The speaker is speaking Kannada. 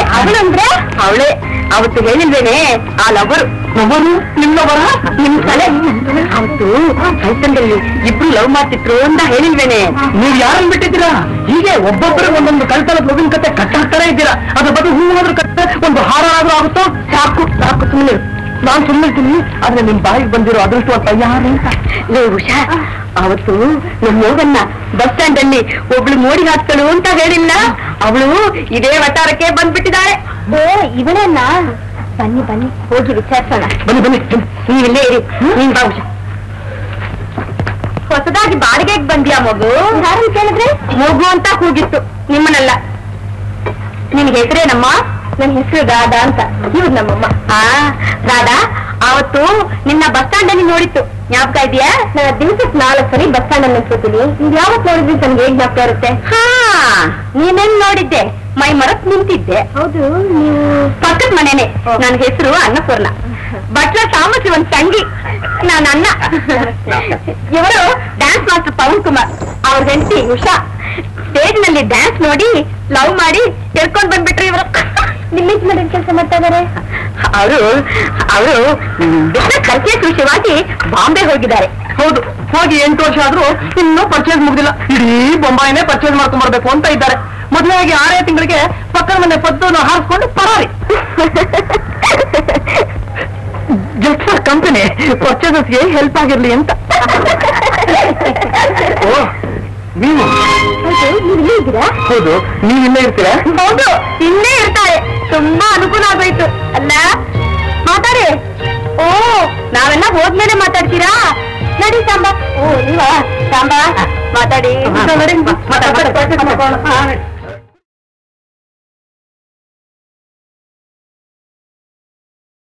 ಅವಳಂದ್ರೆ ಅವಳೇ ಅವತ್ತು ಹೇಳಿಲ್ವೇನೆ ಆ ಲವರು ಲವರು ನಿಮ್ ಲವರ ನಿಮ್ ತಲೆ ಅವತ್ತು ಕಳ್ತಂದಲ್ಲಿ ಇಬ್ರು ಲವ್ ಮಾಡ್ತಿದ್ರು ಅಂತ ಹೇಳಿಲ್ವೇನೆ ನೀವ್ ಯಾರನ್ನ ಬಿಟ್ಟಿದ್ದೀರಾ ಹೀಗೆ ಒಬ್ಬೊಬ್ಬರು ಒಂದೊಂದು ಕಳ್ತನ ಲೋಗಿನ ಕತೆ ಕಟ್ಟಾಕ್ತಾನೆ ಇದ್ದೀರಾ ಅದ್ರ ಬಗ್ಗೆ ಹೂವಾದ್ರೂ ಕಟ್ಟೆ ಒಂದು ಹಾರ ಆದ್ರೂ ಆಗುತ್ತೋ ಸಾಕು ಸಾಕು ಸುಮ್ಮನೆ ನಾನ್ ಸುಮ್ಮನಿರ್ತೀನಿ ಆದ್ರೆ ನಿಮ್ ಬಾಯಿಗೆ ಬಂದಿರೋ ಅದೃಷ್ಟವಂತ ಯಾರು ಅಂತ ಲೇ ಉಷಾ ಅವತ್ತು ನಮ್ಮ ಹೋಗನ್ನ ಬಸ್ ಸ್ಟ್ಯಾಂಡ್ ಅಲ್ಲಿ ಒಬ್ಳು ಮೋಡಿ ಹಾಕ್ತಳು ಅಂತ ಹೇಳಿಲ್ಲ ಅವಳು ಇದೇ ವಟಾರಕ್ಕೆ ಬಂದ್ಬಿಟ್ಟಿದ್ದಾಳೆ ಓ ಇವಳನ್ನ ಬನ್ನಿ ಬನ್ನಿ ಹೋಗಿ ವಿಚಾರಿಸೋಣ ಬನ್ನಿ ಬನ್ನಿ ನೀವಿಲ್ಲೇ ಇರಿ ನೀನ್ ಬಾ ಉಷಾ ಹೊಸದಾಗಿ ಬಾಡಿಗೆಗೆ ಬಂದ್ಯಾ ಮಗು ಯಾರನ್ನು ಕೇಳಿದ್ರೆ ಮಗು ಅಂತ ಕೂಗಿತ್ತು ನಿಮ್ಮನ್ನಲ್ಲ ನಿನ್ ಹೆಸರೇನಮ್ಮ ನನ್ನ ಹೆಸರು ರಾಧಾ ಅಂತ ಇವ್ರು ನಮ್ಮಮ್ಮ ಆ ರಾಧಾ ಅವತ್ತು ನಿನ್ನ ಬಸ್ ಸ್ಟ್ಯಾಂಡ್ ಅಲ್ಲಿ ನೋಡಿತ್ತು ಜ್ಞಾಪಕ ಇದೆಯಾ ನಾನು ದಿವಸಕ್ಕೆ ನಾಲ್ಕು ಸರಿ ಬಸ್ ಸ್ಟ್ಯಾಂಡ್ ಅಲ್ಲಿ ನಿಂತ್ಕೋತೀನಿ ನೀವ್ ಯಾವತ್ ನೋಡಿದ್ರಿ ನನ್ಗೆ ಹೇಗ್ ಜ್ಞಾಪಕ ಇರುತ್ತೆ ಹಾ ನೀನೇನ್ ನೋಡಿದ್ದೆ ಮೈ ಮರತ್ ನಿಂತಿದ್ದೆ ಹೌದು ನೀವು ಪಕ್ಕದ ಮನೇನೆ ನನ್ನ ಹೆಸರು ಅನ್ನಪೂರ್ಣ ಬಟ್ಲ ಸಾಮಸಿ ಒಂದ್ ತಂಗಿ ನಾನು ಅಣ್ಣ ಇವರು ಡ್ಯಾನ್ಸ್ ಮಾಸ್ಟರ್ ಪವನ್ ಕುಮಾರ್ ಅವ್ರ ಹೆಂಡತಿ ಉಷಾ ಸ್ಟೇಜ್ ನಲ್ಲಿ ಡ್ಯಾನ್ಸ್ ನೋಡಿ ಲವ್ ಮಾಡಿ ಎರ್ಕೊಂಡ್ ಬಂದ್ಬಿಟ್ರು ಇವರು ನಿಮ್ಮ ಮೇಲೆ ಕೆಲಸ ಮಾಡ್ತಾ ಇದಾರೆ ಅವರು ಅವರು ಬಿಸ್ನೆಸ್ ಪರ್ಚೇಸ್ ವಿಷಯವಾಗಿ ಬಾಂಬೆ ಹೋಗಿದ್ದಾರೆ ಹೌದು ಹೋಗಿ ಎಂಟು ವರ್ಷ ಆದ್ರೂ ಇನ್ನೂ ಪರ್ಚೇಸ್ ಮುಗ್ದಿಲ್ಲ ಇಡೀ ಬೊಂಬಾಯಿನೇ ಪರ್ಚೇಸ್ ಮಾಡ್ಕೊಂಡ್ ಬರ್ಬೇಕು ಅಂತ ಇದ್ದಾರೆ ಮದುವೆಯಾಗಿ ಆರೇ ತಿಂಗಳಿಗೆ ಪಕ್ಕದ ಮನೆ ಪದ್ದನ್ನು ಹಾರಿಸ್ಕೊಂಡು ಪರಾರಿ ಜಸ್ಟ್ ಫಾರ್ ಕಂಪನಿ ಪರ್ಚೇಸಸ್ಗೆ ಹೆಲ್ಪ್ ಆಗಿರ್ಲಿ ಅಂತ ಓ ನೀವು ಹೌದು ನೀವು ಇಲ್ಲೇ ಇರ್ತೀರಾ ಹೌದು ಇಲ್ಲೇ ಇರ್ತಾರೆ ತುಂಬಾ ಅನುಕೂಲ ಆಗೋಯ್ತು ಅಲ್ಲ ಮಾತಾಡಿ ಓ ನಾವೆಲ್ಲ ಹೋದ್ಮೇಲೆ ಮಾತಾಡ್ತೀರಾ ನಡಿ ಸಾಂಬಾ ಓ ನೀವಾ ಸಾಂಬಾ ಮಾತಾಡಿ ಮಾತಾಡಿ.